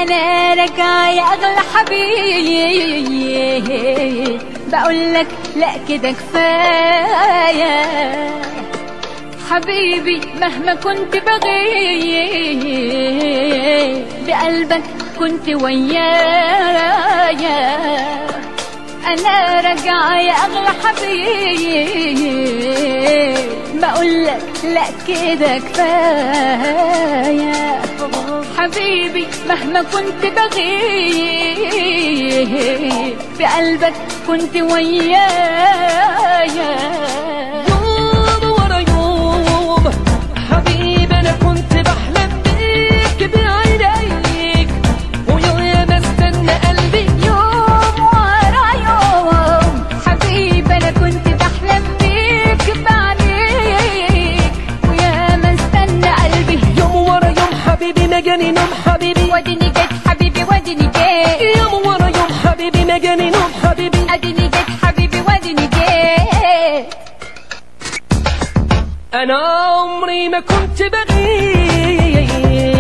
انا راجعة يا اغلى حبيب بقولك لا كده كفاية حبيبي مهما كنت بغيب بقلبك كنت ويايا انا راجعة يا اغلى حبيب بقولك لا كده كفاية حبيبي مهما كنت بغيب بقلبك كنت ويايا يوم ورا يوم حبيبي انا كنت بحلم بيك بعينيك ويا ما استنى قلبي يوم ورا يوم حبيبي انا كنت بحلم بيك بعينيك ويا ما استنى قلبي يوم ورا يوم حبيبي ما جاني نوم حبيبي وديني جيت حبيبي وديني جيت يوم ورا يوم حبيبي ما جاني نوم حبيبي اديني جيت حبيبي وديني جيت انا عمري ما كنت بغيب